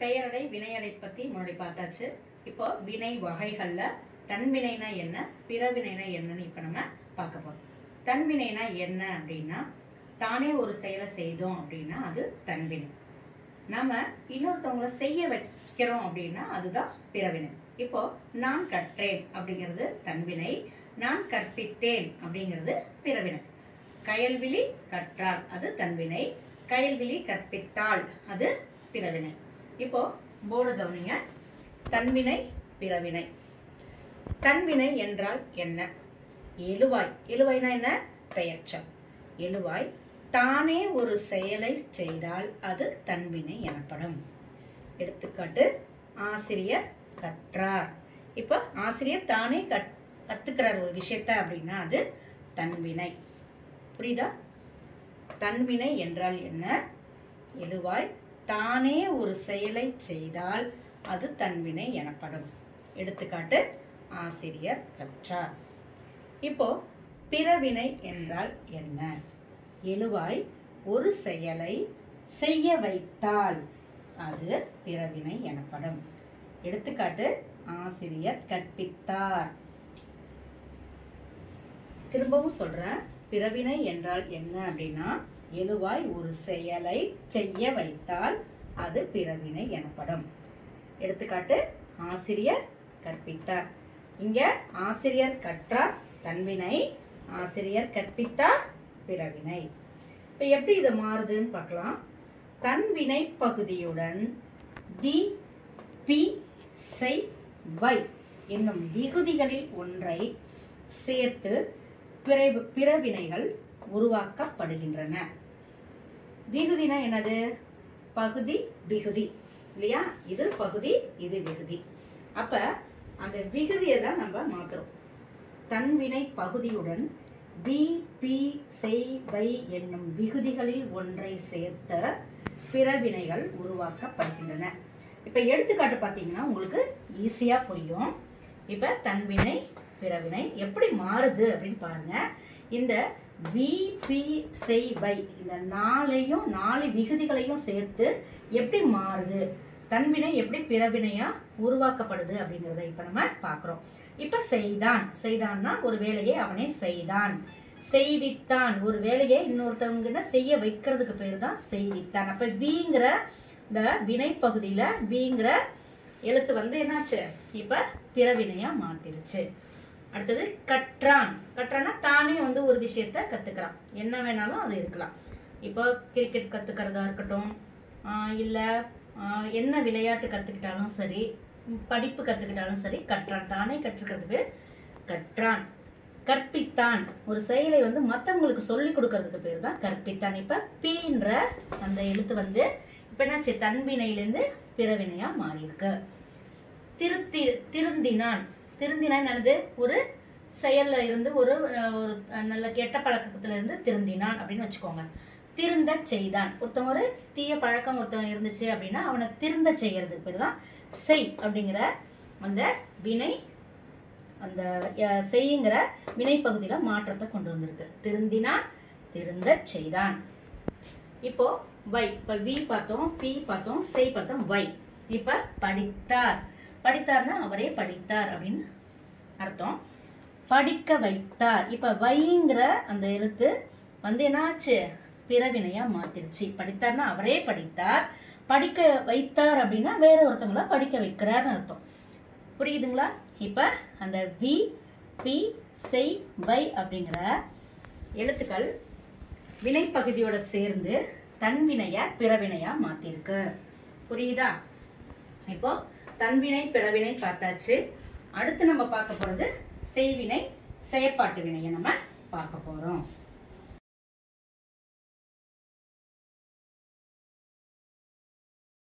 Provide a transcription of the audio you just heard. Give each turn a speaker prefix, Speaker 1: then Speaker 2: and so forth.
Speaker 1: பெயரடை வினையடை பத்தி முன்னாடி பார்த்தாச்சு இப்போ வினை வகைகள்ல தன்வினைனா என்ன பிறவினைனா என்னன்னு இப்ப நம்ம பார்க்க போறோம் தன்வினைனா என்ன அப்படின்னா தானே ஒரு செயலை செய்தோம் அப்படின்னா அது தன்வினை நாம இன்னொருத்தவங்கள செய்ய வைக்கிறோம் அப்படின்னா அதுதான் பிறவினை இப்போ நான் கற்றேன் அப்படிங்கிறது தன்வினை நான் கற்பித்தேன் அப்படிங்கிறது பிறவினை கயல்விழி கற்றாள் அது தன்வினை கயல்விழி கற்பித்தாள் அது பிறவினை இப்போ போர்டு கவனிங்க தன்வினை பிறவினை தன்வினை என்றால் என்ன எழுவாய் எழுவாய்னா என்ன பெயர்ச்சம் எழுவாய் தானே ஒரு செயலை செய்தால் அது தன்வினை எனப்படும் எடுத்துக்காட்டு ஆசிரியர் கற்றார் இப்போ ஆசிரியர் தானே கற் கத்துக்கிறார் ஒரு விஷயத்த அப்படின்னா அது தன்வினை புரியுதா தன்வினை என்றால் என்ன எழுவாய் தானே ஒரு செயலை செய்தால் அது தன்வினை எனப்படும் எடுத்துக்காட்டு ஆசிரியர் கற்றார் இப்போ பிறவினை என்றால் என்ன எழுவாய் ஒரு செயலை செய்ய வைத்தால் அது பிறவினை எனப்படும் எடுத்துக்காட்டு ஆசிரியர் கற்பித்தார் திரும்பவும் சொல்றேன் பிறவினை என்றால் என்ன அப்படின்னா எழுவாய் ஒரு செயலை செய்ய வைத்தால் அது பிறவினை எனப்படும் எடுத்துக்காட்டு ஆசிரியர் கற்பித்தார் இங்க ஆசிரியர் கற்றார் தன்வினை ஆசிரியர் கற்பித்தார் பிறவினை இப்ப எப்படி இது மாறுதுன்னு பார்க்கலாம் தன்வினை பகுதியுடன் வி பி செய் வை என்னும் விகுதிகளில் ஒன்றை சேர்த்து பிற- பிறவினைகள் உருவாக்கப்படுகின்றன விகுதினா என்னது பகுதி விகுதி இல்லையா இது பகுதி இது விகுதி அப்ப அந்த விகுதியை தான் நம்ம மாத்துறோம் தன்வினை பகுதியுடன் வி பி செய் வை என்னும் விகுதிகளில் ஒன்றை சேர்த்த பிறவினைகள் உருவாக்கப்படுகின்றன இப்ப எடுத்துக்காட்டு பார்த்தீங்கன்னா உங்களுக்கு ஈஸியா புரியும் இப்ப தன்வினை பிறவினை எப்படி மாறுது அப்படின்னு பாருங்க இந்த வி பி செய் வை இந்த நாளையும் நாலு விகுதிகளையும் சேர்த்து எப்படி மாறுது தன்வினை எப்படி பிறவினையா உருவாக்கப்படுது அப்படிங்கிறத இப்ப நம்ம பார்க்கிறோம் இப்ப செய்தான் செய்தான்னா ஒரு வேலையை அவனே செய்தான் செய்வித்தான் ஒரு வேலையை இன்னொருத்தவங்க செய்ய வைக்கிறதுக்கு பேர் தான் செய்வித்தான் அப்ப விங்கிற இந்த வினை பகுதியில விங்கிற எழுத்து வந்து என்னாச்சு இப்ப பிறவினையா மாத்திருச்சு அடுத்தது கற்றான் கற்றான்னா தானே வந்து ஒரு விஷயத்த கத்துக்கிறான் என்ன வேணாலும் அது இருக்கலாம் இப்போ கிரிக்கெட் கத்துக்கிறதா இருக்கட்டும் ஆஹ் இல்ல ஆஹ் என்ன விளையாட்டு கத்துக்கிட்டாலும் சரி ம், படிப்பு கத்துக்கிட்டாலும் சரி கற்றான் தானே கற்றுக்கிறது பேர் கற்றான் கற்பித்தான் ஒரு செயலை வந்து மத்தவங்களுக்கு சொல்லி கொடுக்கறதுக்கு பேர் தான் கற்பித்தான் இப்ப பீன்ற அந்த எழுத்து வந்து இப்ப என்னாச்சு தன்வினையிலிருந்து பிறவினையா மாறி இருக்கு திருத்தி திருந்தினான் திருந்தினான் என்னது ஒரு செயல்ல இருந்து ஒரு அஹ், ஒரு நல்ல கெட்ட பழக்கத்துல இருந்து திருந்தினான் அப்படின்னு வச்சுக்கோங்க திருந்த செய்தான் ஒருத்தன் ஒரு தீய பழக்கம் ஒருத்தன் இருந்துச்சு அப்படின்னா அவனை திருந்த செய்யறதுக்கு பேர் தான் செய் அப்படிங்கிற அந்த வினை அந்த அஹ், செய்யுங்கிற வினை பகுதியில மாற்றத்தை கொண்டு வந்திருக்கு திருந்தினான் திருந்த செய்தான் இப்போ வை இப்ப வி பார்த்தோம் பி பார்த்தோம் செய் பார்த்தோம் வை இப்ப படித்தார் படித்தார்னா அவரே படித்தார் அப்படின்னு அர்த்தம் படிக்க வைத்தார் இப்ப வைங்கிற அந்த எழுத்து வந்து என்னாச்சு பிறவினையா மாத்திருச்சு படித்தார்னா அவரே படித்தார் படிக்க வைத்தார் அப்படின்னா வேற ஒருத்தவங்கள படிக்க வைக்கிறார்னு அர்த்தம் புரியுதுங்களா இப்ப அந்த வி பி செய் வை அப்படிங்கிற எழுத்துக்கள் வினைப்பகுதியோட சேர்ந்து தன்வினைய பிறவினையா மாத்திருக்கு புரியுதா இப்போ தன்வினை பிறவினை பார்த்தாச்சு அடுத்து நம்ம பார்க்க போறது செய்வினை செயற்பாட்டு வினையை நம்ம பார்க்க போறோம்